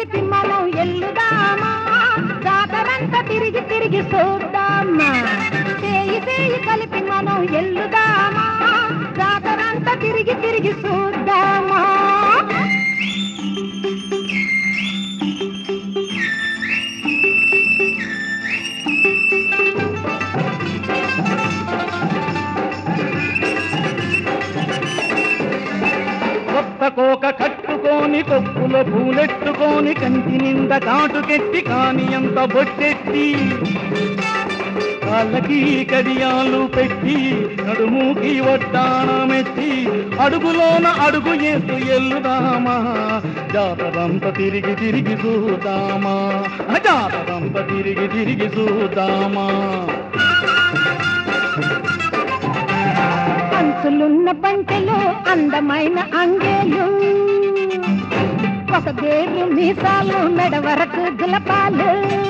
కలిపి మనం ఎల్లుదామా జాతరంతా తిరిగి తిరిగి చూద్దామా చేయి చేయి కలిపి మనం ఎల్లుదామా జాతరంతా తిరిగి తిరిగి చూద్దామా కొత్త కోక కట్టుకొని కొప్పుల పూలెట్టుకొని కంటి నిండా కాటుకెట్టి కాని ఎంత బొట్టెట్టి కాళ్ళకి కడియాలు పెట్టి నడుముకి వడ్డాణమెట్టి అడుగులోన అడుగు ఎత్తు ఎల్లుదామా జాతరంత తిరిగి తిరిగి చూద్దామా ఆ జాతరంత తిరిగి తిరిగి చూద్దామా పంచులున్న పంటలు అందమైన అంగేలు ఒక దేరు మీసాలు మెడ వరకు గులపాలు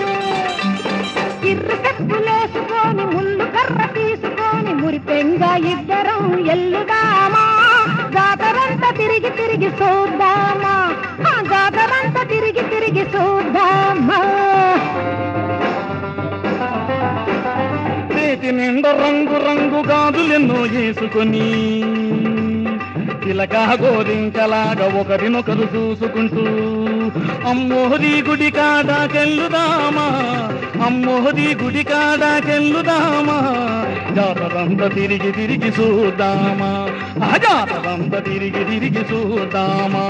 ఇర్రు కప్పులేసుకొని ముళ్ళు కర్ర తీసుకొని మురిపెంగా ఇద్దరం ఎల్లుదామా జాతరంతా తిరిగి తిరిగి చూద్దామా ఆ జాతరంతా తిరిగి తిరిగి చూద్దామా చేతి నిండా రంగు రంగు గాజులెన్నో వేసుకొని చిలక గోరింకలాగా ఒకరినొకరు చూసుకుంటూ అమ్మోహరి గుడి కాడాకెళ్ళుదామా అమ్మోహరి గుడి కాడాకెళ్ళుదామా జాతరంత తిరిగి తిరిగి చూద్దామా ఆ జాతరంత తిరిగి తిరిగి చూద్దామా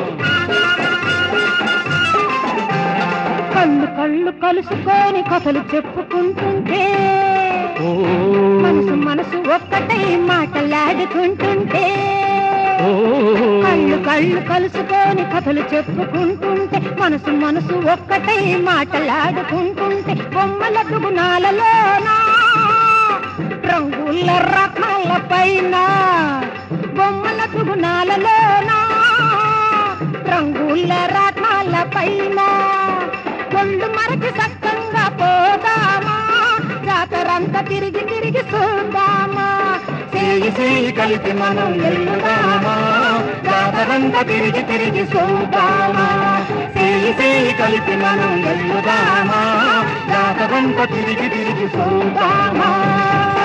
కళ్ళు కళ్ళు కలుసుకొని కథలు చెప్పుకుంటుంటే ఓ మనసు మనసు ఒక్కటై మాటలాడుకుంటుంటే ఓ కళ్ళు కళ్ళు కలుసుకొని కథలు చెప్పుకుంటుంటే మనసు మనసు ఒక్కటై మాటలాడుకుంటుంటే బొమ్మల దుగుణాలలోనా రంగుల రత్నాల పైన బొమ్మల దుగుణాలలోనా రంగుల రత్నాల పైన ఒళ్ళు మరచి సక్కంగా పోదామా జాతరంతా తిరిగి తిరిగి చూద్దామా చేయి చేయి కలిపి మనం ఎల్లుదామా జాతరంతా తిరిగి తిరిగి చూద్దామా చేయి చేయి కలిపి మనం ఎల్లుదామా జాతరంతా తిరిగి తిరిగి చూద్దామా